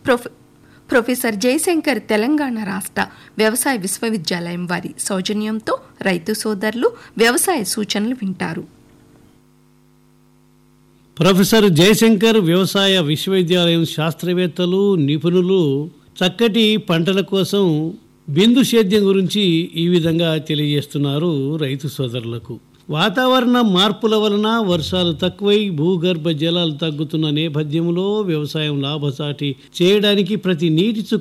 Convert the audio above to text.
ప్రొఫె professor Jayashankar Telangana రాష్ట్ర వ్యవసాయ విశ్వవిద్యాలయం వారి సౌజన్యంతో రైతు సోదరులు వ్యవసాయ సూచనలు వింటారు ప్రొఫెసర్ జయశంకర్ వ్యవసాయ విశ్వవిద్యాలయం శాస్త్రవేత్తలు నిపుణులు చక్కటి పంటల కోసం బిందు సేద్యం గురించి ఈ విధంగా తెలియజేస్తున్నారు రైతు సోదరులకు వాతావరణ మార్పుల వలన వర్షాలు తక్కువై భూగర్భ జలాలు తగ్గుతున్న నేపథ్యంలో వ్యవసాయం లాభసాటి చేయడానికి ప్రతి నీటి చుక్క